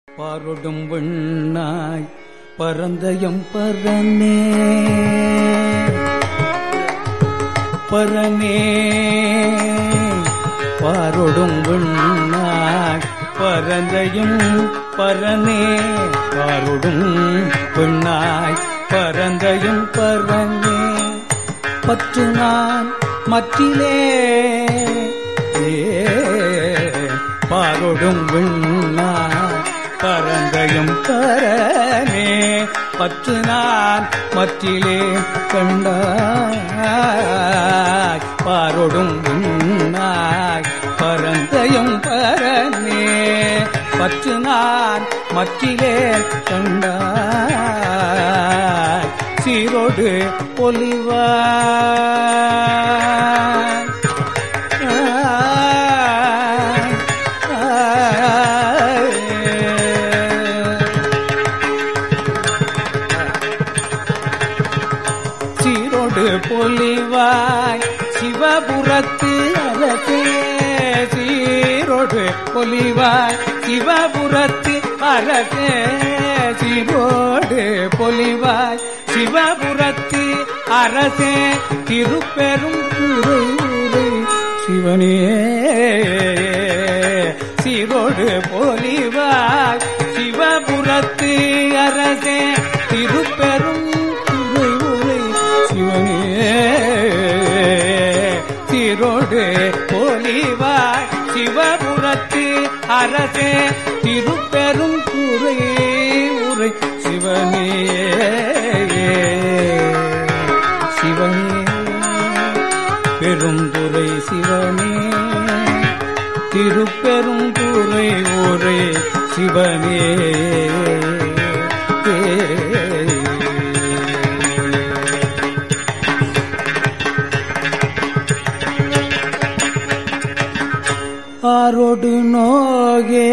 பாரொடும் வெண்ணாய் பரந்தயம் பரனே பரனே பாரொடும் வெண்ணாய் பரந்தயம் பரனே பாரொடும் வெண்ணாய் பரந்தயம் பரனே பற்று நான் மற்றிலே ஏ பாரொடும் விண்ணாய் பரந்தயம் பரனே பற்று நான் மற்றிலே கண்டாய் பாரொடும் விண்ணாய் பரந்தயம் பரனே பற்று நான் மற்றிலே கண்டாய் சீரோடு பொலிவாய் சீரோடு பொலிவாய் சிவபுரத்து அரசே சீரோடு பொலிவாய் சிவபுரத்து அரசே சீரோடு பொலிவாய் சிவபுரத்து அரசே திருப்பெரும் துறை ஊரை சிவனே சீரோடு பொலிவாய் சிவபுரத்து அரசே திருப்பெரும் துறை ஊரை சிவனே சீரோடு பொலிவாய் சிவபுரத்து அரசே திருப்பெரும் துறை உரை சிவனே சிவனே பெருந்துரை சிவனே திருப்பெருந்துரை ஊரே சிவனே ஆரோடு நோகே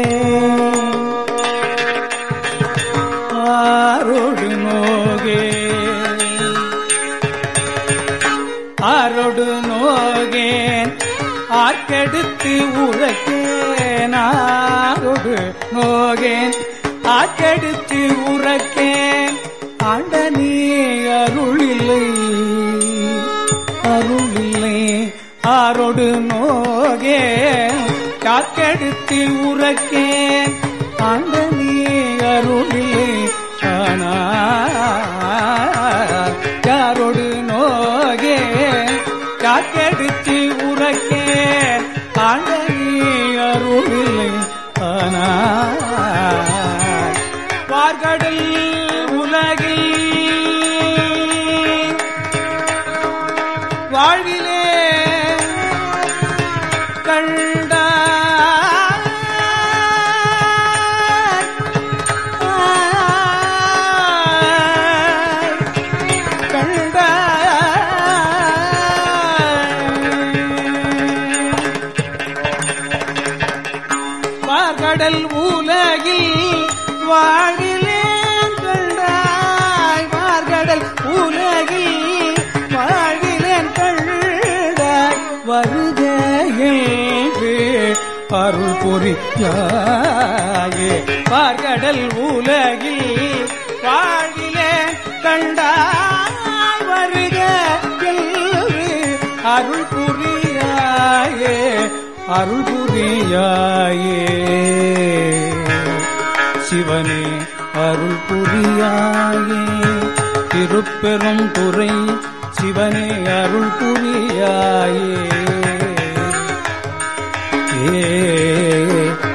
ஆரோடு நோகே ஆரோடு நோகேன் ஆக்கெடுத்து உரைக்கேன் ஆரோடு நோகேன் ஆக்கெடுத்து உரைக்கேன் ஆண்ட நீ அருளில்லை அருளில்லை ஆரோடு நோகே காக்கெடுத்து உரைக்கேன் ஆண்ட நீ அருளில்லை ஆனா யாரோடு நோகே காக்கெடுத்து உரைக்கேன் ஆண்ட நீ அருளில்லை ஆனா பார்கடல் உலகில் வாழ்விலே கண்டாய் கண்டாய் பார்கடல் உலகில் வாழிலேன் கண்டாய் பார்கடல் உலகில் வாழிலேன் கண்டாய் வருக என்று அருள் புரியாயே பார்கடல் உலகில் வாழிலே கண்டாய் வருக என்று அருள் புரியாயே அருள் புரியாயே சிவனே அருள் புரியாயே திருப்பெரும் துறை சிவனே அருள் புரியாயே ஏ